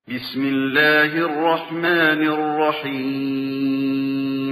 بسم الله الرحمن الرحيم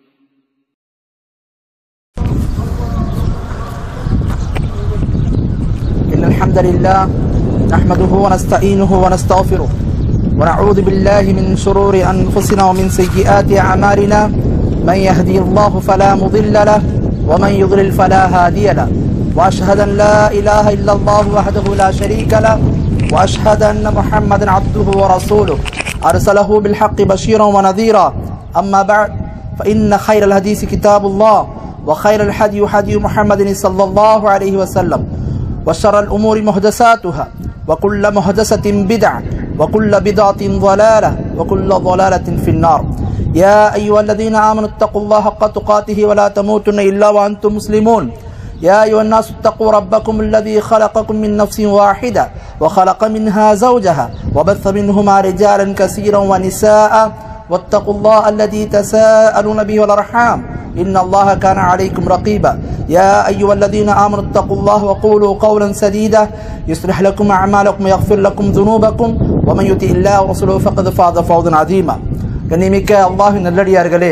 إن الحمد لله نحمده ونستعينه ونستغفره ونعوذ بالله من شرور أنفسنا ومن سيئات أعمالنا من يهدي الله فلا مضل له ومن يضلل فلا هادي له وأشهد أن لا إله إلا الله وحده لا شريك له وأشهد أن محمدا عبده ورسوله أرسله بالحق بشيرا ونذيرا أما بعد فإن خير الحديث كتاب الله وخير الحدي حدي محمد صلى الله عليه وسلم وشر الأمور محدثاتها وكل محدثة بدعة وكل بدعة ضلالة وكل ضلالة في النار يا أيها الذين آمنوا اتقوا الله حق تقاته ولا تموتن إلا وأنتم مسلمون يا أيها الناس اتقوا ربكم الذي خلقكم من نفس واحدة وخلق منها زوجها وبث منهما رجالا كثيرا ونساء واتقوا الله الذي تساءلون به والأرحام إن الله كان عليكم رقيبا يا أيها الذين آمنوا اتقوا الله وقولوا قولا سديدا يصلح لكم أعمالكم ويغفر لكم ذنوبكم ومن يطع الله ورسوله فقد فاز فوزا عظيما கண்ணிமிக்க அல்லாஹின் நல்லடியார்களே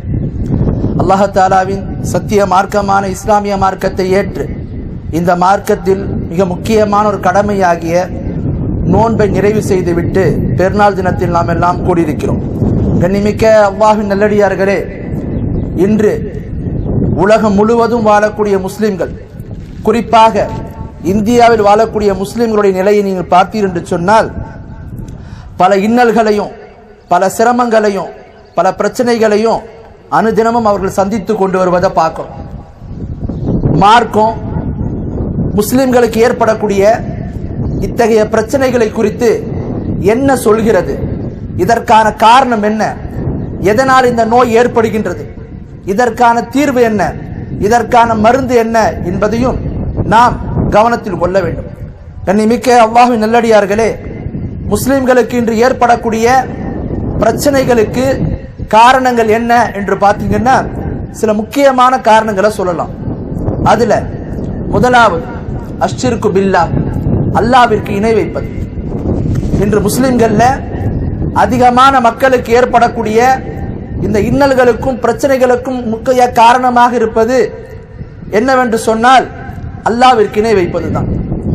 அல்லாஹாலாவின் சத்திய மார்க்கமான இஸ்லாமிய மார்க்கத்தை ஏற்று இந்த மார்க்கத்தில் மிக முக்கியமான ஒரு கடமையாகிய நோன்பை நிறைவு செய்துவிட்டு பெருநாள் தினத்தில் நாம் எல்லாம் கூடியிருக்கிறோம் கண்ணிமிக்க அல்லாஹின் நல்லடியார்களே இன்று உலகம் முழுவதும் வாழக்கூடிய முஸ்லிம்கள் குறிப்பாக இந்தியாவில் வாழக்கூடிய முஸ்லிம்களுடைய நிலையை நீங்கள் பார்த்தீர் என்று சொன்னால் பல இன்னல்களையும் பல சிரமங்களையும் பல பிரச்சனைகளையும் அனுதினமும் அவர்கள் சந்தித்து கொண்டு வருவதை பார்க்கிறோம் மார்க்கம் முஸ்லிம்களுக்கு ஏற்படக்கூடிய இத்தகைய பிரச்சனைகளை குறித்து என்ன சொல்கிறது இதற்கான காரணம் என்ன எதனால் இந்த நோய் ஏற்படுகின்றது இதற்கான தீர்வு என்ன இதற்கான மருந்து என்ன என்பதையும் நாம் கவனத்தில் கொள்ள வேண்டும் கண்ணிமிக்க அல்லாஹின் நல்லடியார்களே முஸ்லிம்களுக்கு இன்று ஏற்படக்கூடிய பிரச்சனைகளுக்கு காரணங்கள் என்ன என்று பார்த்தீங்கன்னா சில முக்கியமான காரணங்களை சொல்லலாம் அதுல முதலாவது அஷ்டிற்கு பில்லா அல்லாவிற்கு இணை வைப்பது இன்று முஸ்லிம்கள்ல அதிகமான மக்களுக்கு ஏற்படக்கூடிய இந்த இன்னல்களுக்கும் பிரச்சனைகளுக்கும் முக்கிய காரணமாக இருப்பது என்னவென்று சொன்னால் அல்லாவிற்கு இணை வைப்பதுதான்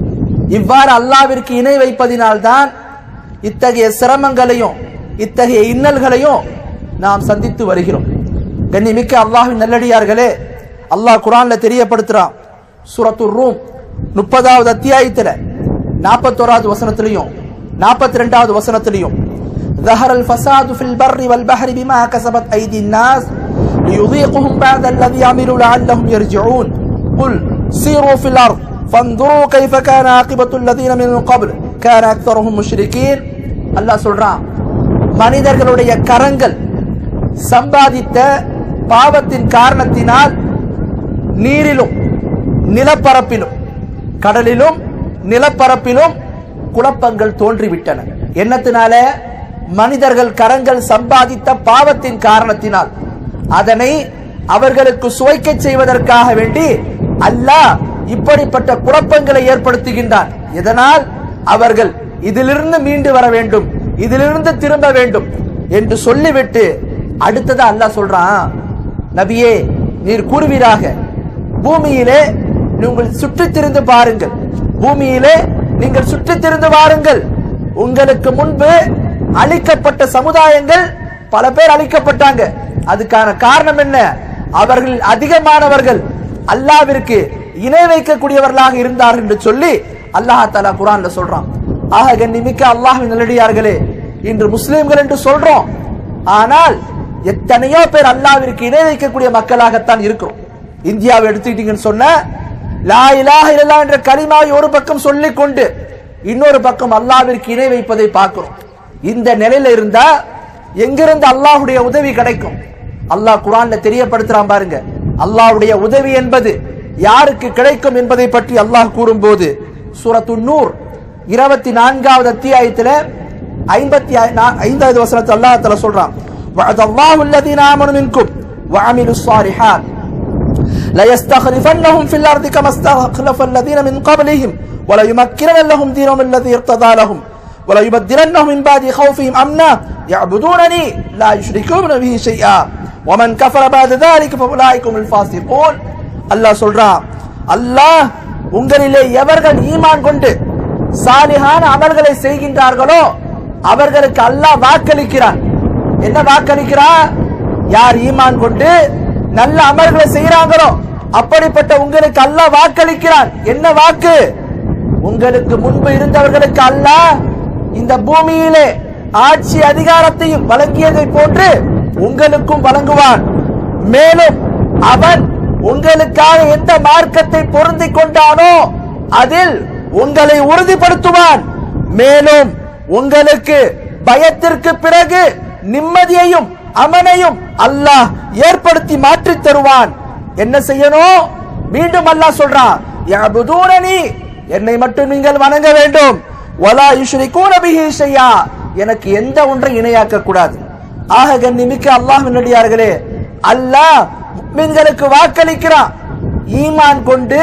இவ்வாறு அல்லாவிற்கு இணை வைப்பதினால்தான் இத்தகைய சிரமங்களையும் இத்தகைய இன்னல்களையும் நாம் சந்தித்து வருகிறோம் கண்ணிமிக்க அல்லாஹின் நல்லடியார்களே அல்லாஹ் குரான்ல தெரியப்படுத்துறான் சூரத்து ரூம் முப்பதாவது அத்தியாயத்துல நாற்பத்தோராவது வசனத்திலையும் நாற்பத்தி ரெண்டாவது வசனத்திலையும் ظهر الفساد في البر والبحر بما كسبت أيدي الناس ليذيقهم بعد الذي عملوا لعلهم يرجعون قل سيروا في الأرض فانظروا كيف كان عاقبة الذين من قبل كان أكثرهم مشركين الله சொல்றான் மனிதர்களுடைய கரங்கள் சம்பாதித்த பாவத்தின் காரணத்தினால் நீரிலும் நிலப்பரப்பிலும் கடலிலும் நிலப்பரப்பிலும் குழப்பங்கள் தோன்றிவிட்டன என்னத்தினால மனிதர்கள் கரங்கள் சம்பாதித்த பாவத்தின் காரணத்தினால் அதனை அவர்களுக்கு சுவைக்க செய்வதற்காக வேண்டி அல்லாஹ் இப்படிப்பட்ட குழப்பங்களை ஏற்படுத்துகின்றான் இதனால் அவர்கள் இதிலிருந்து மீண்டு வர வேண்டும் இதிலிருந்து திரும்ப வேண்டும் என்று சொல்லிவிட்டு அடுத்ததா அல்லாஹ் சொல்றான் நபியே நீர் கூறுவீராக பூமியிலே நீங்கள் சுற்றித் திரிந்து பாருங்கள் பூமியிலே நீங்கள் சுற்றித் திரிந்து பாருங்கள் உங்களுக்கு முன்பு அழிக்கப்பட்ட சமுதாயங்கள் பல பேர் அழிக்கப்பட்டாங்க அதுக்கான காரணம் என்ன அவர்கள் அதிகமானவர்கள் அல்லாவிற்கு இணை வைக்கக்கூடியவர்களாக இருந்தார்கள் என்று சொல்லி அல்லாஹ் தாலா குரான்ல சொல்றான் ஆக கண்ணிமிக்க அல்லாஹின் நல்லடியார்களே இன்று முஸ்லிம்கள் என்று சொல்றோம் ஆனால் எத்தனையோ பேர் அல்லாவிற்கு இணை வைக்கக்கூடிய மக்களாகத்தான் இருக்கிறோம் இந்தியாவை எடுத்துக்கிட்டீங்கன்னு சொன்ன லா இலாஹ இல்லல்லா என்ற கலிமாவை ஒரு பக்கம் சொல்லிக் கொண்டு இன்னொரு பக்கம் அல்லாவிற்கு இணை வைப்பதை பார்க்கிறோம் இந்த நிலையில இருந்தா எங்கிருந்து அல்லாஹுடைய உதவி கிடைக்கும் அல்லாஹ் குரான்ல தெரியப்படுத்துறான் பாருங்க அல்லாஹ்வுடைய உதவி என்பது யாருக்கு கிடைக்கும் என்பதை பற்றி அல்லாஹ் கூறும்போது சூரத்து நூர் இருபத்தி நான்காவது அத்தியாயத்துல ஐம்பத்தி ஐந்தாவது வசனத்தை அல்லாஹ் தஆலா சொல்றான் وعد الله الذين آمنوا منكم وعملوا الصالحات ليستخلفنهم في الأرض كما استخلف الذين من قبلهم وليمكنن لهم دينهم الذي ارتضى لهم ولا يبدلنهم من بعد خوفهم امنا يعبدونني لا يشركون به شيئا ومن كفر بعد ذلك فاولئك هم الفاسقون அல்லாஹ் சொல்றான் அல்லாஹ் உங்களிலே எவர்கள் ஈமான் கொண்டு சாலிஹான அமல்களை செய்கின்றார்களோ அவர்களுக்கு அல்லாஹ் வாக்களிக்கிறான் என்ன வாக்களிக்கிறான் யார் ஈமான் கொண்டு நல்ல அமல்களை செய்யறாங்களோ அப்படிப்பட்ட உங்களுக்கு அல்லாஹ் வாக்களிக்கிறான் என்ன வாக்கு உங்களுக்கு முன்பு இருந்தவர்களுக்கு அல்லாஹ் இந்த பூமியிலே ஆட்சி அதிகாரத்தையும் வழங்கியதை போன்று உங்களுக்கும் வழங்குவான் மேலும் அவன் உங்களுக்காக எந்த மார்க்கத்தை பொருந்திக் கொண்டானோ அதில் உங்களை உறுதிப்படுத்துவான் மேலும் உங்களுக்கு பயத்திற்கு பிறகு நிம்மதியையும் அமனையும் அல்லாஹ் ஏற்படுத்தி மாற்றித் தருவான் என்ன செய்யணும் மீண்டும் அல்லாஹ் சொல்றான் யஅபுதூனனி என்னை மட்டும் நீங்கள் வணங்க வேண்டும் வலா யுஷ்ரிகூன பிஹி ஷையா எனக்கு எந்த ஒன்றை இணையாக்க கூடாது ஆக கண்ணிமிக்க அல்லாஹ் நடிகார்களே அல்லாஹ் முக்மின்களுக்கு வாக்களிக்கிறான் ஈமான் கொண்டு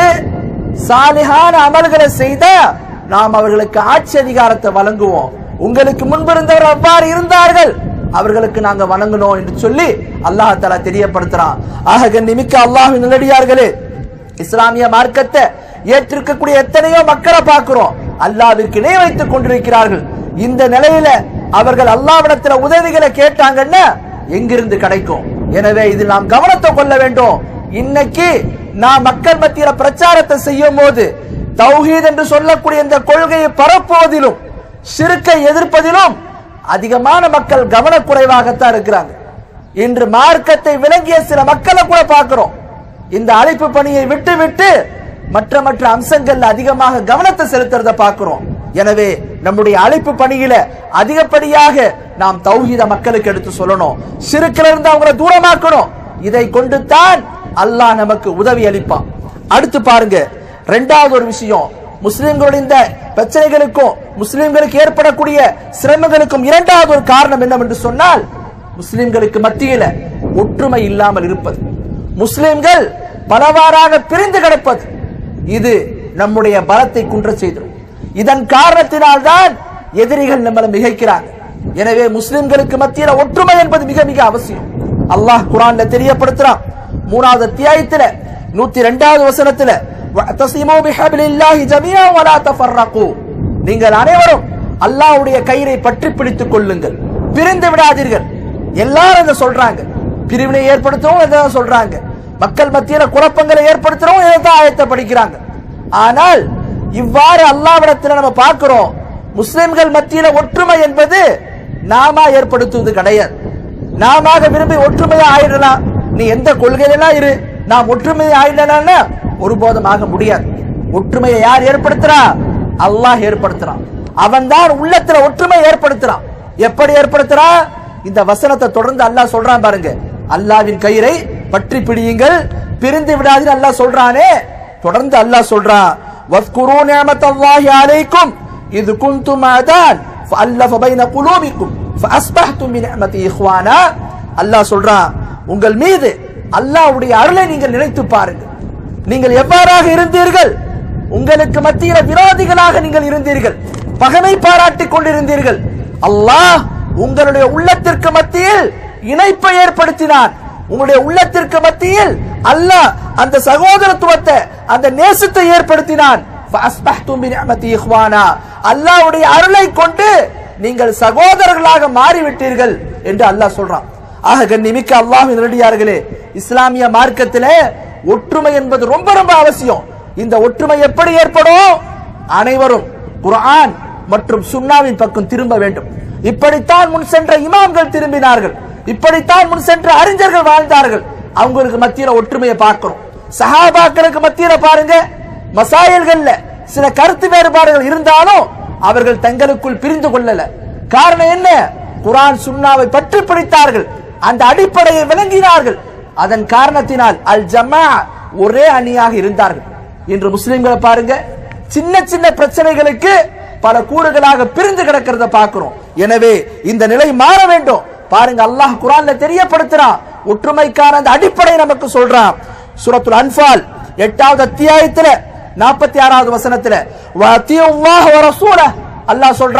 சாலிஹான அமல்களை செய்த நாம் அவர்களுக்கு ஆட்சி அதிகாரத்தை வழங்குவோம் உங்களுக்கு முன்பிருந்தவர் அவ்வாறு இருந்தார்கள் அவர்களுக்கு நாங்க வணங்கணும் என்று சொல்லி அல்லாஹ் தஆலா தெரியப்படுத்துறான் ஆக கண்ணிமிக்க அல்லாஹ்வின் நல்லடியார்களே இஸ்லாமிய மார்க்கத்தை ஏற்றிருக்கக்கூடிய எத்தனையோ மக்களை பார்க்கிறோம் அல்லாவிற்கு இணை வைத்துக் கொண்டிருக்கிறார்கள் இந்த நிலையில அவர்கள் அல்லாவிடத்துல உதவிகளை கேட்டாங்கன்னா எங்கிருந்து கிடைக்கும் எனவே இதில் நாம் கவனத்தை கொள்ள வேண்டும் இன்னைக்கு நாம் மக்கள் மத்தியில பிரச்சாரத்தை செய்யும் போது தௌஹீத் என்று சொல்லக்கூடிய இந்த கொள்கையை பரப்புவதிலும் சிறுக்கை எதிர்ப்பதிலும் அதிகமான மக்கள் கவனக்குறைவாகத்தான் இருக்கிறாங்க இன்று மார்க்கத்தை விளங்கிய சில மக்களை கூட பார்க்கிறோம் இந்த அழைப்பு பணியை விட்டு விட்டு மற்ற மற்ற அம்சங்கள்ல அதிகமாக கவனத்தை செலுத்துறத பார்க்கிறோம் எனவே நம்முடைய அழைப்பு பணியில அதிகப்படியாக நாம் தௌஹீத மக்களுக்கு எடுத்து சொல்லணும் சிறுக்கில இருந்து அவங்கள தூரமாக்கணும் இதை கொண்டு தான் அல்லாஹ் நமக்கு உதவி அளிப்பான் அடுத்து பாருங்க ரெண்டாவது ஒரு விஷயம் முஸ்லிம்களுடைய இந்த பிரச்சனைகளுக்கும் முஸ்லிம்களுக்கு ஏற்படக்கூடிய சிரமங்களுக்கும் இரண்டாவது ஒரு காரணம் என்னவென்று சொன்னால் முஸ்லிம்களுக்கு மத்தியில ஒற்றுமை இல்லாமல் இருப்பது முஸ்லிம்கள் பலவாறாக பிரிந்து கிடப்பது இது நம்முடைய பலத்தை குன்ற செய்திடும் இதன் காரணத்தினால்தான் எதிரிகள் நம்மளை மிகைக்கிறாங்க எனவே முஸ்லிம்களுக்கு மத்தியில ஒற்றுமை என்பது மிக மிக அவசியம் அல்லாஹ் குரான்ல தெரியப்படுத்துறான் மூணாவது அத்தியாயத்துல நூத்தி ரெண்டாவது வசனத்துல வஅத்தஸிமு பிஹப்லில்லாஹி ஜமீஅன் வலா தஃபர்ரகு நீங்கள் அனைவரும் அல்லாஹ்வுடைய கயிறை பற்றி பிடித்துக் கொள்ளுங்கள் பிரிந்து விடாதீர்கள் எல்லாரும் இதை சொல்றாங்க பிரிவினை ஏற்படுத்தவும் இதை சொல்றாங்க மக்கள் மத்தியில குழப்பங்களை ஏற்படுத்தவும் இதை தான் ஆயத்தை படிக்கிறாங்க ஆனால் இவ்வாறு அல்லாவிடத்தில் நம்ம பார்க்கிறோம் முஸ்லிம்கள் மத்தியில ஒற்றுமை என்பது நாம ஏற்படுத்துவது கிடையாது நாம விரும்பி ஒற்றுமையா ஆயிடலாம் நீ எந்த கொள்கையிலாம் இரு நாம் ஒற்றுமையை ஆயிடலாம்னா ஒருபோதும் ஆக முடியாது ஒற்றுமையை யார் ஏற்படுத்துறா அல்லாஹ் ஏற்படுத்துறான் அவன் தான் உள்ளத்துல ஒற்றுமை ஏற்படுத்துறான் எப்படி ஏற்படுத்துறா இந்த வசனத்தை தொடர்ந்து அல்லாஹ் சொல்றான் பாருங்க அல்லாவின் கயிறை பற்றி பிடியுங்கள் பிரிந்து விடாதீர்கள் அல்லாஹ் சொல்றானே தொடர்ந்து அல்லாஹ் சொல்றான் வஸ்குரு நிஅமத்தல்லாஹி அலைக்கும் இது குந்தும் அதான் ஃபஅல்லஃப பைன குலூபிக்கும் ஃபஅஸ்பஹ்தும் பிநிஅமதி இஹ்வானா அல்லாஹ் சொல்றான் உங்கள் மீது அல்லாஹ்வுடைய அருளை நீங்கள் நினைத்து பாருங்கள் நீங்கள் எவ்வாறாக இருந்தீர்கள் உங்களுக்கு மத்தியில விரோதிகளாக நீங்கள் இருந்தீர்கள் பகமை பாராட்டிக் கொண்டிருந்தீர்கள் அல்லாஹ் உங்களுடைய உள்ளத்திற்கு மத்தியில் இணைப்பை ஏற்படுத்தினான் உங்களுடைய உள்ளத்திற்கு மத்தியில் அல்லாஹ் அந்த சகோதரத்துவத்தை அந்த நேசத்தை ஏற்படுத்தினான் فَأَصْبَحْتُمْ بِنِعْمَتِهِ إِخْوَانًا அல்லாஹ்வுடைய அருளை கொண்டு நீங்கள் சகோதரர்களாக மாறிவிட்டீர்கள் என்று அல்லாஹ் சொல்றான் ஆக கண்ணிமிக்க அல்லாஹ்வின் நேரடியார்களே இஸ்லாமிய மார்க்கத்திலே ஒற்றுமை என்பது ரொம்ப ரொம்ப அவசியம் இந்த ஒற்றுமை எப்படி ஏற்படும் அனைவரும் குர்ஆன் மற்றும் சுன்னாவின் பக்கம் திரும்ப வேண்டும் இப்படித்தான் முன் சென்ற இமாம்கள் திரும்பினார்கள் இப்படித்தான் முன் சென்ற அறிஞர்கள் வாழ்ந்தார்கள் அவங்களுக்கு மத்தியில ஒற்றுமையை பார்க்கிறோம் சஹாபாக்களுக்கு மத்தியில பாருங்க மசாயல்கள்ல சில கருத்து வேறுபாடுகள் இருந்தாலும் அவர்கள் தங்களுக்குள் பிரிந்து கொள்ளல காரணம் என்ன குர்ஆன் சுன்னாவை பற்றி பிடித்தார்கள் அந்த அடிப்படையை விளங்கினார்கள் அதன் காரணத்தினால் அல் ஜமா ஒரே அணியாக இருந்தார்கள் இன்று முஸ்லிம்களை பாருங்க சின்ன சின்ன பிரச்சனைகளுக்கு பல கூறுகளாக பிரிந்து கிடக்கிறத பார்க்கிறோம் எனவே இந்த நிலை மாற வேண்டும் பாருங்க அல்லாஹ் குரான்ல தெரியப்படுத்துறான் ஒற்றுமைக்கான அந்த அடிப்படை நமக்கு சொல்றான் சூரத்துல் அன்பால் எட்டாவது அத்தியாயத்துல நாற்பத்தி ஆறாவது வசனத்துல வஅத்தியுல்லாஹ் வ ரசூலஹ் அல்லாஹ் சொல்றான்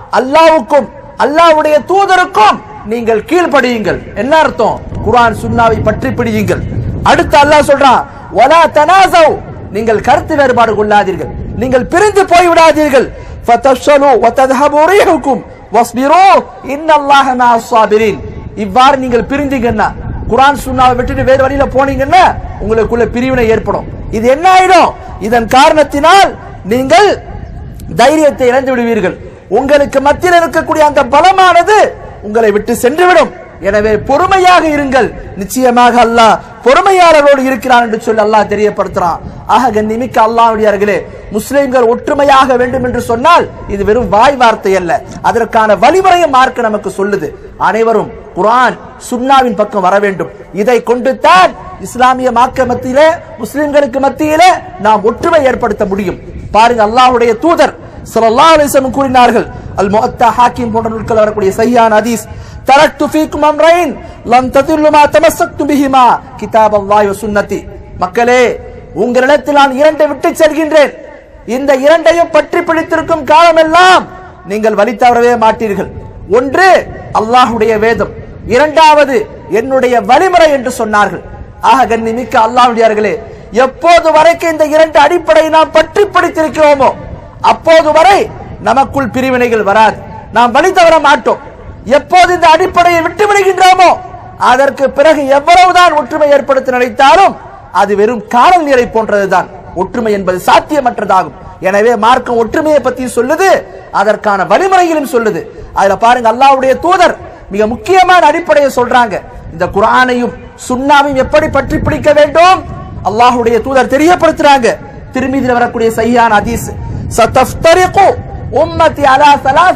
அல்லாவுக்கும் அல்லாஹ்வுடைய தூதருக்கும் நீங்கள் கீழ்ப்படியுங்கள் என்ன அர்த்தம் குர்ஆன் சுன்னாவை பற்றி பிடியுங்கள் அடுத்து அல்லாஹ் சொல்றான் வலா தனாசவ் நீங்கள் கருத்து வேறுபாடு கொள்ளாதீர்கள் நீங்கள் பிரிந்து போய் விடாதீர்கள் ஃபதஃஷலு வதذهبوا ريحكم واصبروا ان الله مع الصابرين இவ்வாறு நீங்கள் பிரிந்தீங்கன்னா குர்ஆன் சுன்னாவை விட்டுட்டு வேறு வழியில போனீங்கன்னா உங்களுக்குள்ள பிரிவினை ஏற்படும் இது என்ன ஆயிடும் இதன் காரணத்தினால் நீங்கள் தைரியத்தை இழந்து விடுவீர்கள் உங்களுக்கு மத்தியில் இருக்கக்கூடிய அந்த பலமானது உங்களை விட்டு சென்றுவிடும் எனவே பொறுமையாக இருங்கள் நிச்சயமாக அல்லாஹ் பொறுமையாளரோடு இருக்கிறான் என்று சொல்லி அல்லாஹ் தெரியப்படுத்துறான் ஆக கண்ணிமிக்க அல்லாஹ்வுடையார்களே முஸ்லிம்கள் ஒற்றுமையாக வேண்டும் என்று சொன்னால் இது வெறும் வாய் வார்த்தை அல்ல அதற்கான வழிமுறையை மார்க்க நமக்கு சொல்லுது அனைவரும் குர்ஆன் சுன்னாவின் பக்கம் வர வேண்டும் இதை கொண்டு தான் இஸ்லாமிய மார்க்க மத்தியிலே முஸ்லிம்களுக்கு மத்தியிலே நாம் ஒற்றுமை ஏற்படுத்த முடியும் பாருங்க அல்லாஹ்வுடைய தூதர் ஸல்லல்லாஹு அலைஹி வஸல்லம் கூறினார்கள் அல் முஅத்தா ஹாக்கிம் போன்ற நூல்கள் வரக்கூடிய சஹீஹான ஹதீஸ் தரக்து ஃபீக்கும் அம்ரைன் லம் ததில்லு மா தமஸ்ஸக்து பிஹிமா கிதாப் அல்லாஹ் வ சுன்னதி மக்களே உங்களிடத்தில் நான் இரண்டை விட்டு செல்கின்றேன் இந்த இரண்டையும் பற்றி பிடித்திருக்கும் காலமெல்லாம் நீங்கள் வழி தவறவே மாட்டீர்கள் ஒன்று அல்லாஹ்வுடைய வேதம் இரண்டாவது என்னுடைய வழிமுறை என்று சொன்னார்கள் ஆக கண்ணிமிக்க அல்லாஹ்வுடையார்களே எப்போது வரைக்கும் இந்த இரண்டு அடிப்படையை நாம் பற்றி பிடித்திருக்கிறோமோ அப்போது வரை நமக்குள் பிரிவினைகள் வராது நாம் வழி தவற மாட்டோம் எப்போது இந்த அடிப்படையை விட்டு விடுகின்றோமோ அதற்கு பிறகு எவ்வளவுதான் ஒற்றுமை ஏற்படுத்த நினைத்தாலும் அது வெறும் காணல் நீரை போன்றதுதான் ஒற்றுமை என்பது சாத்தியமற்றதாகும் எனவே மார்க்கம் ஒற்றுமையை பத்தி சொல்லுது அதற்கான வழிமுறையிலும் சொல்லுது அதுல பாருங்க அல்லாஹ்வுடைய தூதர் மிக முக்கியமான அடிப்படையை சொல்றாங்க இந்த குர்ஆனையும் சுன்னாவையும் எப்படி பற்றி பிடிக்க வேண்டும் அல்லாஹ்வுடைய தூதர் தெரியப்படுத்துறாங்க திருமீதியில் வரக்கூடிய சையான ஹதீஸ் சதஃப்தரிகு உம்மத்தி அலா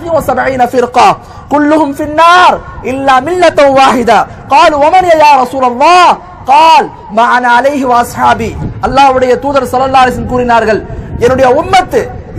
73 ஃபிர்கா كلهم في النار إلا ملة واحدة قالوا ومن يا رسول الله قال معنا عليه واصحابي அல்லாஹ்வுடைய தூதர் ஸல்லல்லாஹு அலைஹி வஸல்லம் கூறினார்கள் என்னுடைய உம்மத்து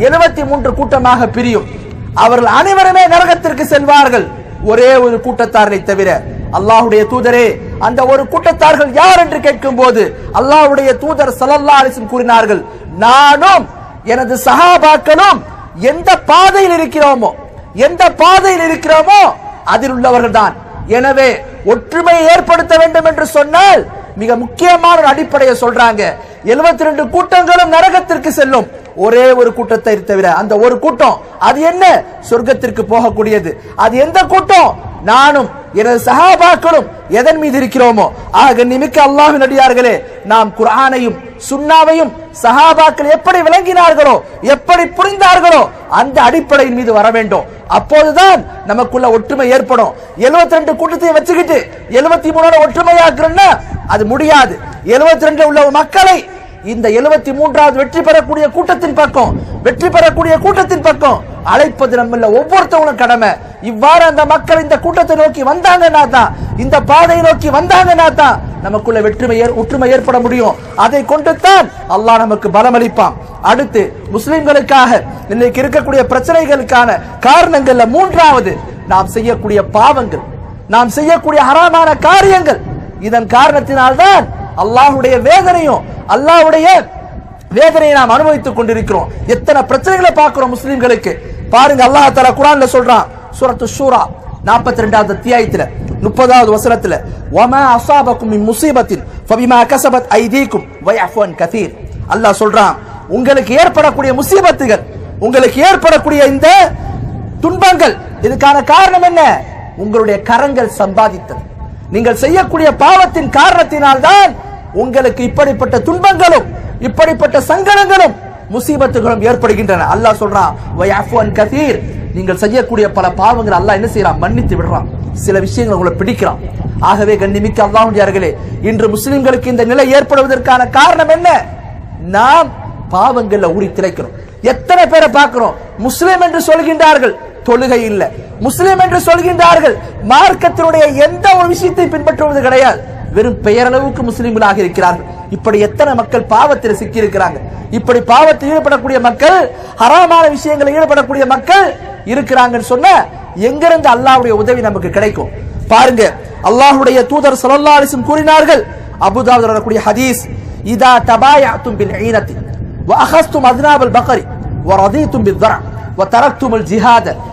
73 கூட்டமாக பிரியும் அவர்கள் அனைவருமே நரகத்திற்கு செல்வார்கள் ஒரே ஒரு கூட்டத்தாரை தவிர அல்லாஹ்வுடைய தூதரே அந்த ஒரு கூட்டத்தார்கள் யார் என்று கேட்கும் போது அல்லாஹ்வுடைய தூதர் ஸல்லல்லாஹு அலைஹி வஸல்லம் கூறினார்கள் நானும் எனது சஹாபாக்களும் எந்த பாதையில் இருக்கிறோமோ எந்த பாதையில் இருக்கிறோமோ அதில் உள்ளவர்கள் தான் எனவே ஒற்றுமையை ஏற்படுத்த வேண்டும் என்று சொன்னால் மிக முக்கியமான ஒரு அடிப்படையை சொல்றாங்க 72 ரெண்டு கூட்டங்களும் நரகத்திற்கு செல்லும் ஒரே ஒரு கூட்டத்தை தவிர அந்த ஒரு கூட்டம் அது என்ன சொர்க்கத்திற்கு போகக்கூடியது அது எந்த கூட்டம் நானும் எனது சஹாபாக்களும் எதன் மீது இருக்கிறோமோ ஆக நிமிக்க அல்லாஹ்வின் அடியார்களே நாம் குர்ஆனையும் சுன்னாவையும் சஹாபாக்கள் எப்படி விளங்கினார்களோ எப்படி புரிந்தார்களோ அந்த அடிப்படையின் மீது வர வேண்டும் அப்போதுதான் நமக்குள்ள ஒற்றுமை ஏற்படும் 72 ரெண்டு கூட்டத்தை வச்சுக்கிட்டு 73 மூணோட ஒற்றுமையாக்குறேன்னா அது முடியாது 72 ரெண்டு உள்ள மக்களை இந்த 73 மூன்றாவது வெற்றி பெறக்கூடிய கூட்டத்தின் பக்கம் வெற்றி பெறக்கூடிய கூட்டத்தின் பக்கம் அழைப்பது நம்மள ஒவ்வொருத்தவங்களும் கடமை இவ்வாறு அந்த மக்கள் இந்த கூட்டத்தை நோக்கி வந்தாங்கன்னா தான் இந்த பாதையை நோக்கி வந்தாங்கன்னா தான் நமக்குள்ள வெற்றுமை ஏற்- ஒற்றுமை ஏற்பட முடியும் அதை கொண்டு தான் அல்லாஹ் நமக்கு பலமளிப்பான் அடுத்து முஸ்லிம்களுக்காக இன்னைக்கு இருக்கக்கூடிய பிரச்சனைகளுக்கான காரணங்கள்ல மூன்றாவது நாம் செய்யக்கூடிய பாவங்கள் நாம் செய்யக்கூடிய ஹராமான காரியங்கள் இதன் காரணத்தினால்தான் அல்லாஹ்வுடைய வேதனையும் அல்லாஹ்வுடைய வேதனையை நாம் அனுபவித்துக் கொண்டிருக்கிறோம் எத்தனை பிரச்சனைகளை பார்க்கிறோம் முஸ்லிம்களுக்கு பாருங்க அல்லாஹ் தஆலா குர்ஆன்ல சொல்றான் சூரத்து ஷூரா 42வது ரெண்டாவது அத்தியாயத்துல முப்பதாவது வசனத்துல வமா அசாபக்கும் மின் முசீபத்தின் ஃபபிமா கஸபத் ஐதீக்கும் வயஃபு அன் கதீர் அல்லாஹ் சொல்றான் உங்களுக்கு ஏற்படக்கூடிய முசீபத்துகள் உங்களுக்கு ஏற்படக்கூடிய இந்த துன்பங்கள் இதுக்கான காரணம் என்ன உங்களுடைய கரங்கள் சம்பாதித்தது நீங்கள் செய்யக்கூடிய பாவத்தின் காரணத்தினால்தான் உங்களுக்கு இப்படிப்பட்ட துன்பங்களும் இப்படிப்பட்ட சங்கடங்களும் முசீபத்துகளும் ஏற்படுகின்றன அல்லாஹ் சொல்றான் வயஃபு அன் கதீர் நீங்கள் செய்யக்கூடிய பல பாவங்கள் அல்லாஹ் என்ன செய்யறான் மன்னித்து விடுறான் சில விஷயங்கள் உங்களை பிடிக்கிறான் ஆகவே கண்ணிமிக்க அல்லாஹ்வுடையார்களே இன்று முஸ்லிம்களுக்கு இந்த நிலை ஏற்படுவதற்கான காரணம் என்ன நாம் பாவங்கள்ல ஊறி திளைக்கிறோம் எத்தனை பேரை பார்க்கிறோம் முஸ்லிம் என்று சொல்கின்றார்கள் தொழுகை இல்ல முஸ்லிம் என்று சொல்கின்றார்கள் மார்க்கத்தினுடைய எந்த ஒரு விஷயத்தை பின்பற்றுவது கிடையாது வெறும் பெயரளவுக்கு முஸ்லிம்களாக இருக்கிறார்கள் இப்படி எத்தனை மக்கள் பாவத்தில் சிக்கி இருக்கிறாங்க இப்படி பாவத்தில் ஈடுபடக்கூடிய மக்கள் ஹராமான விஷயங்களில் ஈடுபடக்கூடிய மக்கள் இருக்கிறாங்கன்னு சொன்ன எங்கிருந்து அல்லாஹ்வுடைய உதவி நமக்கு கிடைக்கும் பாருங்க அல்லாஹ்வுடைய தூதர் ஸல்லல்லாஹு அலைஹி வஸல்லம் கூறினார்கள் அபூதாவுத் வரக்கூடிய ஹதீஸ் இதா தபாயஅத்தும் பில் ஈனத்தி وأخذتم أذناب البقر ورضيتم بالذرع وتركتم الجهاد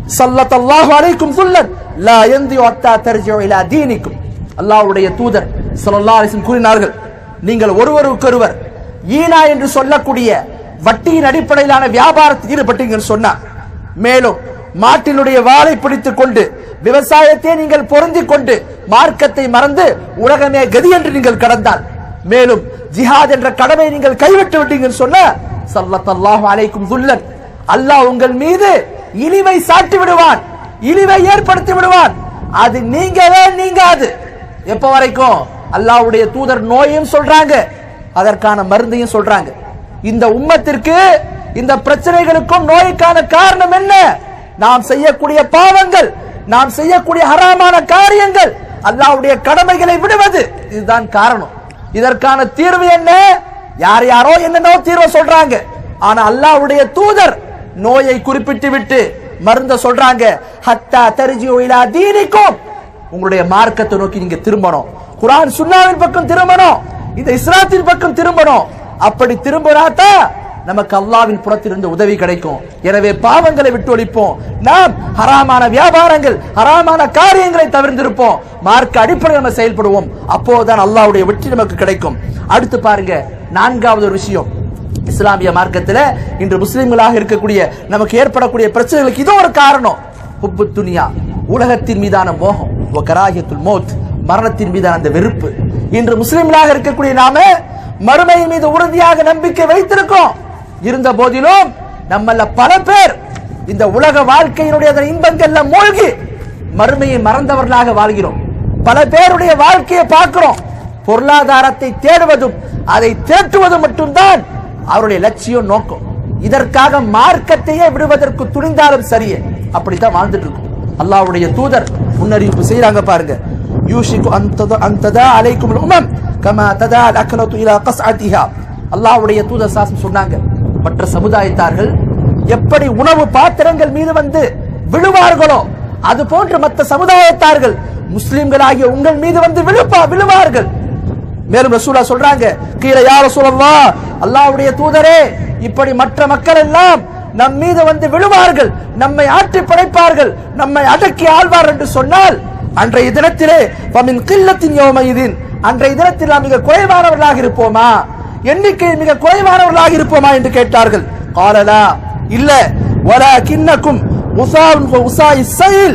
சல்லத்தல்லாஹு அலைக்கும் சுல்லன் லா யந்தியு அத்தா தர்ஜிஉ இலா தீனிக்கும் அல்லாஹ்வுடைய தூதர் ஸல்லல்லாஹு அலைஹி வஸல்லம் கூறினார்கள் நீங்கள் ஒருவருக்கொருவர் ஈனா என்று சொல்லக்கூடிய வட்டியின் அடிப்படையிலான வியாபாரத்தில் ஈடுபட்டீங்கன்னு சொன்னா மேலும் மாட்டினுடைய வாளை பிடித்துக் கொண்டு விவசாயத்தை நீங்கள் பொருந்திக் கொண்டு மார்க்கத்தை மறந்து உலகமே கதி என்று நீங்கள் கடந்தால் மேலும் ஜிஹாத் என்ற கடமை நீங்கள் கைவிட்டு விட்டீங்கன்னு சொன்ன சல்லத்தல்லாஹு அலைக்கும் துல்லன் அல்லாஹ் உங்கள் மீது இழிவை சாட்டி விடுவான் இழிவை ஏற்படுத்தி விடுவான் அது நீங்கவே நீங்காது எப்ப வரைக்கும் அல்லாஹ்வுடைய தூதர் நோயும் சொல்றாங்க அதற்கான மருந்தையும் சொல்றாங்க இந்த உம்மத்திற்கு இந்த பிரச்சனைகளுக்கும் நோய்க்கான காரணம் என்ன நாம் செய்யக்கூடிய பாவங்கள் நாம் செய்யக்கூடிய ஹராமான காரியங்கள் அல்லாஹ்வுடைய கடமைகளை விடுவது இதுதான் காரணம் இதற்கான தீர்வு என்ன யார் யாரோ என்னென்னோ தீர்வை சொல்றாங்க ஆனா அல்லாஹ்வுடைய தூதர் நோயை குறிப்பிட்டு விட்டு மருந்த சொல்றாங்க ஹத்தா தரிஜியோ இலா தீனிக்கும் உங்களுடைய மார்க்கத்தை நோக்கி நீங்க திரும்பணும் குர்ஆன் சுன்னாவின் பக்கம் திரும்பணும் இந்த இஸ்லாத்தின் பக்கம் திரும்பணும் அப்படி திரும்பினாத்தா நமக்கு அல்லாவின் புறத்திலிருந்து உதவி கிடைக்கும் எனவே பாவங்களை விட்டு ஒழிப்போம் நாம் ஹராமான வியாபாரங்கள் ஹராமான காரியங்களை தவிர்த்திருப்போம் மார்க்க அடிப்படையில் நம்ம செயல்படுவோம் அப்போதுதான் அல்லாஹ்வுடைய வெற்றி நமக்கு கிடைக்கும் அடுத்து பாருங்க நான்காவது ஒரு விஷயம் இஸ்லாமிய மார்க்கத்தில் இன்று முஸ்லிம்களாக இருக்கக்கூடிய நமக்கு ஏற்படக்கூடிய பிரச்சனைகளுக்கு இது ஒரு காரணம் ஹுப்பு துனியா உலகத்தின் மீதான மோகம் வ கராஹியத்துல் மௌத் மரணத்தின் மீதான அந்த வெறுப்பு இன்று முஸ்லிம்களாக இருக்கக்கூடிய நாம மறுமையின் மீது உறுதியாக நம்பிக்கை வைத்திருக்கோம் இருந்த போதிலும் நம்மள பல பேர் இந்த உலக வாழ்க்கையினுடைய அந்த இன்பங்கள்ல மூழ்கி மறுமையை மறந்தவர்களாக வாழ்கிறோம் பல பேருடைய வாழ்க்கையை பார்க்கிறோம் பொருளாதாரத்தை தேடுவதும் அதை தேற்றுவதும் மட்டும்தான் அவருடைய லட்சியம் நோக்கம் இதற்காக மார்க்கத்தையே விடுவதற்கு துணிந்தாலும் சரியே அப்படித்தான் வாழ்ந்துட்டு இருக்கும் அல்லாஹ்வுடைய தூதர் முன்னறிவிப்பு செய்யறாங்க பாருங்க யூஷிக்கு அந்தத அந்ததா அலைக்கும் உமம் கமா ததா அக்லத்து இலா கஸ்அதிஹா அல்லாஹ்வுடைய தூதர் சாசம் சொன்னாங்க மற்ற சமுதாயத்தார்கள் எப்படி உணவு பாத்திரங்கள் மீது வந்து விழுவார்களோ அது போன்று மற்ற சமுதாயத்தார்கள் முஸ்லிம்களாகிய உங்கள் மீது வந்து விழுப்பா விழுவார்கள் மேலும் ரசூலா சொல்றாங்க கீழே யார சொல்லவா அல்லாஹ்வுடைய தூதரே இப்படி மற்ற மக்கள் எல்லாம் நம் மீது வந்து விழுவார்கள் நம்மை ஆட்டி படைப்பார்கள் நம்மை அடக்கி ஆழ்வார் என்று சொன்னால் அன்றைய தினத்திலே பமின் கில்லத்தின் யோமையிதின் அன்றைய தினத்தில் நாம் மிக குறைவானவர்களாக இருப்போமா எண்ணிக்கை மிக குறைவானவர்களாக இருப்போமா என்று கேட்டார்கள் காலலா இல்ல வலா கிண்ணக்கும் உசாவும் உசாய் சைல்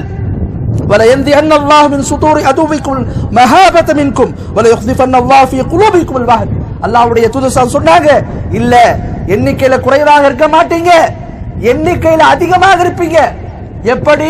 ولينذئن الله من صدور عدوكم المهابة منكم وليخذفن الله في قلوبكم الوهن அல்லாஹ்வுடைய தூதர் சொன்னாங்க இல்ல எண்ணிக்கையில குறைவாக இருக்க மாட்டீங்க எண்ணிக்கையில அதிகமாக இருப்பீங்க எப்படி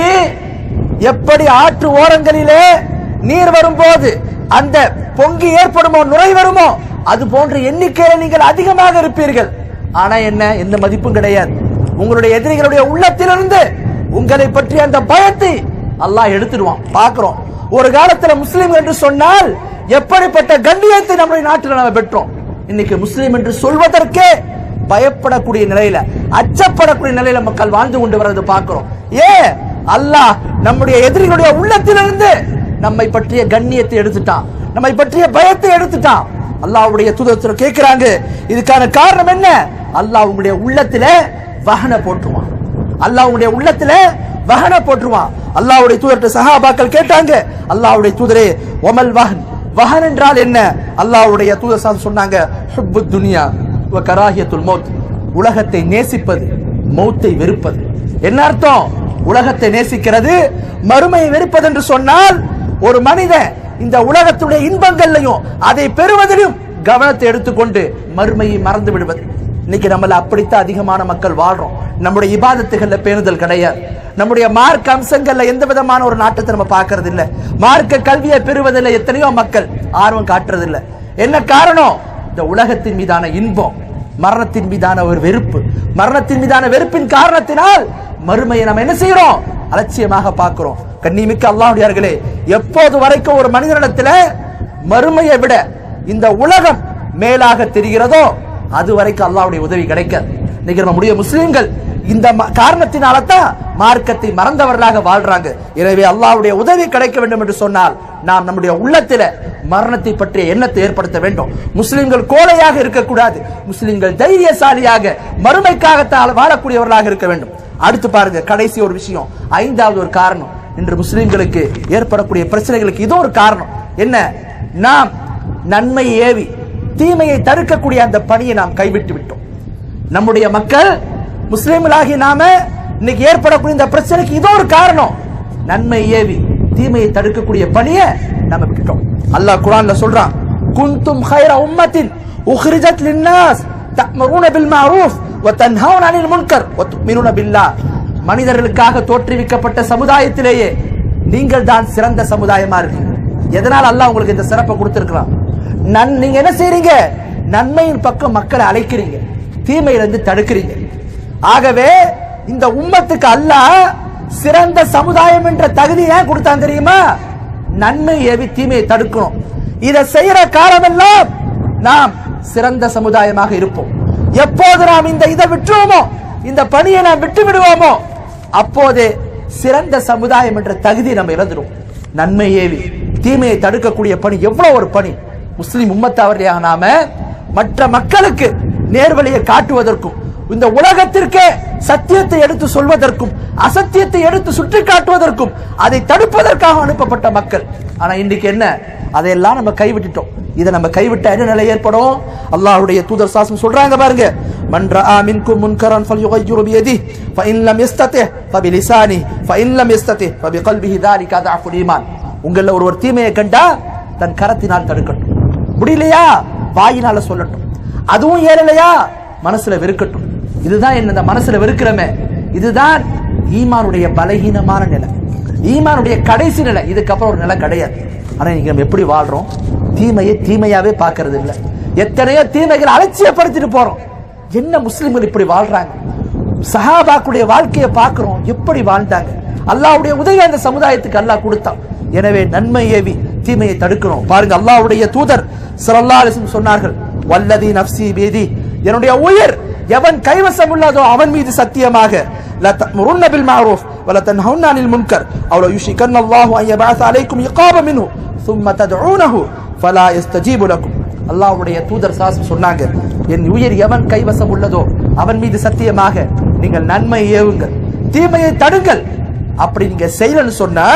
எப்படி ஆற்று ஓரங்களிலே நீர் வரும்போது அந்த பொங்கி ஏற்படுமோ நுரை வருமோ அது போன்ற எண்ணிக்கையில நீங்கள் அதிகமாக இருப்பீர்கள் ஆனா என்ன எந்த மதிப்பும் கிடையாது உங்களுடைய எதிரிகளுடைய உள்ளத்திலிருந்து உங்களை பற்றி அந்த பயத்தை அல்லாஹ் எடுத்துடுவான் பார்க்கிறோம் ஒரு காலத்துல முஸ்லிம் என்று சொன்னால் எப்படிப்பட்ட கண்ணியத்தை நம்முடைய நாட்டில் நம்ம பெற்றோம் இன்னைக்கு முஸ்லிம் என்று சொல்வதற்கே பயப்படக்கூடிய நிலையில அச்சப்படக்கூடிய நிலையில மக்கள் வாழ்ந்து கொண்டு வரது பார்க்கிறோம் ஏன் அல்லாஹ் நம்முடைய எதிரிகளுடைய உள்ளத்திலிருந்து நம்மை பற்றிய கண்ணியத்தை எடுத்துட்டான் நம்மை பற்றிய பயத்தை எடுத்துட்டான் அல்லாஹ்வுடைய தூதர் கேட்கிறாங்க இதுக்கான காரணம் என்ன அல்லாஹ் உங்களுடைய உள்ளத்தில வகன போட்டுருவான் அல்லாஹ் உங்களுடைய உள்ளத்துல வகன போட்டுருவான் அல்லாஹ்வுடைய தூதர்ட்ட சஹாபாக்கள் கேட்டாங்க அல்லாஹ்வுடைய தூதரே ஒமல் வஹன் வஹன் என்றால் என்ன அல்லாஹ்வுடைய தூதர் சார் சொன்னாங்க ஹுப்பு துனியா வ கராஹியத்துல் மௌத் உலகத்தை நேசிப்பது மௌத்தை வெறுப்பது என்ன அர்த்தம் உலகத்தை நேசிக்கிறது மறுமையை வெறுப்பது என்று சொன்னால் ஒரு மனிதன் இந்த உலகத்துடைய இன்பங்கள்லையும் அதை பெறுவதிலும் கவனத்தை எடுத்துக்கொண்டு மறுமையை மறந்து விடுவது இன்னைக்கு நம்மள அப்படித்தான் அதிகமான மக்கள் வாழ்றோம் நம்முடைய இபாதத்துகள்ல பேணுதல் கிடையாது நம்முடைய மார்க்க அம்சங்கள்ல எந்த விதமான ஒரு நாட்டத்தை நம்ம பார்க்கறது இல்ல மார்க்க கல்வியை பெறுவதில்லை எத்தனையோ மக்கள் ஆர்வம் காட்டுறது இல்ல என்ன காரணம் இந்த உலகத்தின் மீதான இன்பம் மரணத்தின் மீதான ஒரு வெறுப்பு மரணத்தின் மீதான வெறுப்பின் காரணத்தினால் மறுமையை நம்ம என்ன செய்யறோம் அலட்சியமாக பார்க்கிறோம் கண்ணிமிக்க அல்லாஹ்வுடையார்களே எப்போது வரைக்கும் ஒரு மனிதனிடத்துல மறுமையை விட இந்த உலகம் மேலாக தெரிகிறதோ அது வரைக்கும் அல்லாஹ்வுடைய உதவி கிடைக்காது இன்னைக்கு நம்ம முடிய முஸ்லிம்கள் இந்த ம- காரணத்தினால தான் மார்க்கத்தை மறந்தவர்களாக வாழ்றாங்க எனவே அல்லாஹ்வுடைய உதவி கிடைக்க வேண்டும் என்று சொன்னால் நாம் நம்முடைய உள்ளத்தில மரணத்தை பற்றிய எண்ணத்தை ஏற்படுத்த வேண்டும் முஸ்லிம்கள் கோழையாக இருக்கக்கூடாது முஸ்லிம்கள் தைரியசாலியாக மறுமைக்காகத்தான் வாழக்கூடியவர்களாக இருக்க வேண்டும் அடுத்து பாருங்க கடைசி ஒரு விஷயம் ஐந்தாவது ஒரு காரணம் இன்று முஸ்லிம்களுக்கு ஏற்படக்கூடிய பிரச்சனைகளுக்கு இது ஒரு காரணம் என்ன நாம் நன்மை ஏவி தீமையை தடுக்கக்கூடிய அந்த பணியை நாம் கைவிட்டு விட்டோம் நம்முடைய மக்கள் முஸ்லிம்களாகி நாம இன்னைக்கு ஏற்படக்கூடிய இந்த பிரச்சனைக்கு இதோ ஒரு காரணம் நன்மை ஏவி தீமையை தடுக்கக்கூடிய பணியை நம்ம விட்டுட்டோம் அல்லாஹ் குர்ஆன்ல சொல்றான் குந்தும் خير உம்மத்தின் உக்ரிஜத் லின்னாஸ் தஅமரூன பில் மஅரூஃப் வ தன்ஹவுன அனில் முன்கர் வ துமினூன பில்லாஹ் மனிதர்களுக்காக தோற்றுவிக்கப்பட்ட சமுதாயத்திலேயே நீங்கள் தான் சிறந்த சமுதாயமா இருக்கீங்க எதனால அல்லாஹ் உங்களுக்கு இந்த சிறப்பை கொடுத்திருக்கிறான் நன் நீங்க என்ன செய்றீங்க நன்மையின் பக்கம் மக்களை அழைக்கிறீங்க தீமையிலிருந்து தடுக்கிறீங்க ஆகவே இந்த உம்மத்துக்கு அல்லாஹ் சிறந்த சமுதாயம் என்ற தகுதி ஏன் கொடுத்தான் தெரியுமா நன்மை ஏவி தீமையை தடுக்கணும் இதை செய்யற காலமெல்லாம் நாம் சிறந்த சமுதாயமாக இருப்போம் எப்போது நாம் இந்த இதை விட்டுருவோமோ இந்த பணியை நாம் விட்டு விடுவோமோ அப்போதே சிறந்த சமுதாயம் என்ற தகுதி நம்ம இழந்துடும் நன்மை ஏவி தீமையை தடுக்கக்கூடிய பணி எவ்வளவு ஒரு பணி முஸ்லிம் உம்மத்தாவரியாக நாம மற்ற மக்களுக்கு நேர்வழியை காட்டுவதற்கும் இந்த உலகத்திற்கே சத்தியத்தை எடுத்து சொல்வதற்கும் அசத்தியத்தை எடுத்து சுட்டி காட்டுவதற்கும் அதை தடுப்பதற்காக அனுப்பப்பட்ட மக்கள் ஆனா இன்னைக்கு என்ன அதையெல்லாம் நம்ம கைவிட்டுட்டோம் இதை நம்ம கைவிட்ட என்ன நிலை ஏற்படும் அல்லாஹ்வுடைய தூதர் சாசம் சொல்றாங்க பாருங்க மன் ரஆ மின்கும் முன்கரன் ஃபல்யுகையிரு பியதிஹி ஃபஇன் லம் யஸ்ததி ஃபபிலிசானி ஃபஇன் லம் யஸ்ததி ஃபபிகல்பிஹி ذلك ضعف ஈமான் உங்கள ஒருவர் தீமையை கண்டா தன் கரத்தினால் தடுக்கட்டும் முடியலையா வாயினால சொல்லட்டும் அதுவும் ஏறலையா மனசுல வெறுக்கட்டும் இதுதான் என்ன இந்த மனசுல வெறுக்கிறமே இதுதான் ஈமானுடைய பலகீனமான நிலை ஈமானுடைய கடைசி நிலை இதுக்கப்புறம் ஒரு நிலை கிடையாது ஆனா நீங்க நம்ம எப்படி வாழ்றோம் தீமையை தீமையாவே பார்க்கிறது இல்ல எத்தனையோ தீமைகள் அலட்சியப்படுத்திட்டு போறோம் என்ன முஸ்லிம்கள் இப்படி வாழ்றாங்க சஹாபாக்குடைய வாழ்க்கையை பார்க்கிறோம் எப்படி வாழ்ந்தாங்க அல்லாஹ்வுடைய உதவி அந்த சமுதாயத்துக்கு அல்லாஹ் கொடுத்தான் எனவே நன்மை ஏவி தீமையை தடுக்கணும் பாருங்க அல்லாஹ்வுடைய தூதர் ஸல்லல்லாஹு அலைஹி வஸல்லம் சொன்னார்கள் வல்லதி நஃப்சி பீதி என்னுடைய உயிர் எவன் கைவசம் உள்ளதோ அவன் மீது சத்தியமாக لا تأمرن بالمعروف ولا تنهون عن المنكر أو لا يشركن الله أن يبعث عليكم عقابا منه ثم تدعونه فلا يستجيب لكم அல்லாஹ்வுடைய தூதர் சாசம் சொன்னாங்க என் உயிர் எவன் கைவசம் உள்ளதோ அவன் மீது சத்தியமாக நீங்கள் நன்மை ஏவுங்கள் தீமையை தடுங்கள் அப்படி நீங்க செய்யலன்னு சொன்னா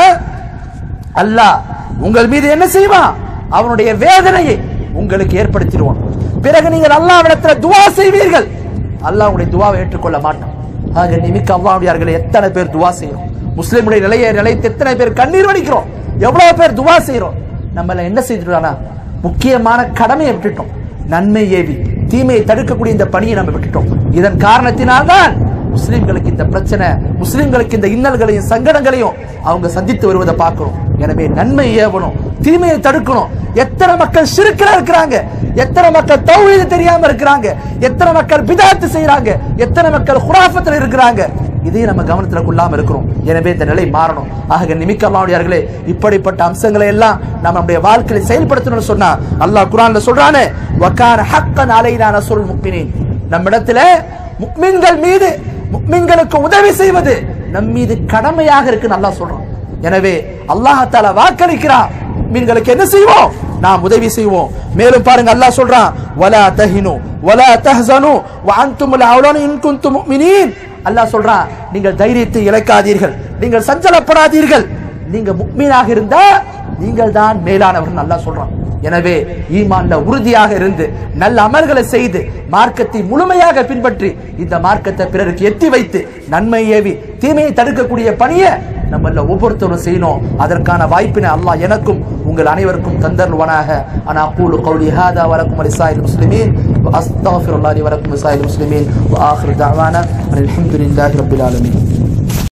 அல்லாஹ் உங்கள் மீது என்ன செய்வான் அவனுடைய வேதனையை உங்களுக்கு ஏற்படுத்திடுவான் பிறகு நீங்கள் அல்லாஹ்விடத்துல துவா செய்வீர்கள் அல்லாஹ் உங்களுடைய துவாவை ஏற்றுக்கொள்ள மாட்டான் ஆக நிமிக்க அல்லாஹ்வுடையார்களே எத்தனை பேர் துவா செய்யறோம் முஸ்லிமுடைய நிலையை நிலைத்து எத்தனை பேர் கண்ணீர் வடிக்கிறோம் எவ்வளவு பேர் துவா செய்யறோம் நம்மள என்ன செய்துட்டானா முக்கியமான கடமையை விட்டுட்டோம் நன்மை ஏவி தீமையை தடுக்கக்கூடிய இந்த பணியை நம்ம விட்டுட்டோம் இதன் காரணத்தினால்தான் முஸ்லிம்களுக்கு இந்த பிரச்சனை முஸ்லிம்களுக்கு இந்த இன்னல்களையும் சங்கடங்களையும் அவங்க சந்தித்து வருவதை பார்க்கிறோம் எனவே நன்மை ஏவணும் தீமையை தடுக்கணும் எத்தனை மக்கள் சிறுக்கில இருக்கிறாங்க எத்தனை மக்கள் தௌஹீது தெரியாம இருக்கிறாங்க எத்தனை மக்கள் பிதாத்து செய்யறாங்க எத்தனை மக்கள் குராஃபத்துல இருக்கிறாங்க இதையும் நம்ம கவனத்துல கொள்ளாம இருக்கிறோம் எனவே இந்த நிலை மாறணும் ஆக நிமிக்கமாவுடையார்களே இப்படிப்பட்ட அம்சங்களை எல்லாம் நம்ம நம்முடைய வாழ்க்கையில செயல்படுத்தணும்னு சொன்னா அல்லாஹ் குர்ஆன்ல சொல்றானே வகான ஹக்கன் அலைனா நஸ்ருல் முக்மினீன் நம்மிடத்துல முக்மின்கள் மீது முக்மின்களுக்கு உதவி செய்வது நம் மீது கடமையாக இருக்குன்னு அல்லாஹ் சொல்றான் எனவே அல்லாஹ் தஆலா வாக்களிக்கிறான் மீன்களுக்கு என்ன செய்வோம் நாம் உதவி செய்வோம் மேலும் பாருங்க அல்லாஹ் சொல்றான் வலா தஹினு வலா தஹ்சனு வ அன்துமுல் அவுலானு இன் குன்தும் முஃமினீன் அல்லாஹ் சொல்றான் நீங்கள் தைரியத்தை இழக்காதீர்கள் நீங்கள் சஞ்சலப்படாதீர்கள் நீங்க முக்மீனாக இருந்தா நீங்கள் தான் மேலானவர்கள் அல்லாஹ் சொல்றான் எனவே ஈமான்ல உறுதியாக இருந்து நல்ல அமல்களை செய்து மார்க்கத்தை முழுமையாக பின்பற்றி இந்த மார்க்கத்தை பிறருக்கு எத்தி வைத்து நன்மை ஏவி தீமையை தடுக்கக்கூடிய பணியை நம்மள ஒவ்வொருத்தரும் செய்யணும் அதற்கான வாய்ப்பினை அல்லாஹ் எனக்கும் உங்கள் அனைவருக்கும் தந்தருவானாக انا اقول قولي هذا ولكم ولسائر المسلمين واستغفر الله لي ولكم ولسائر المسلمين واخر دعوانا ان الحمد لله رب العالمين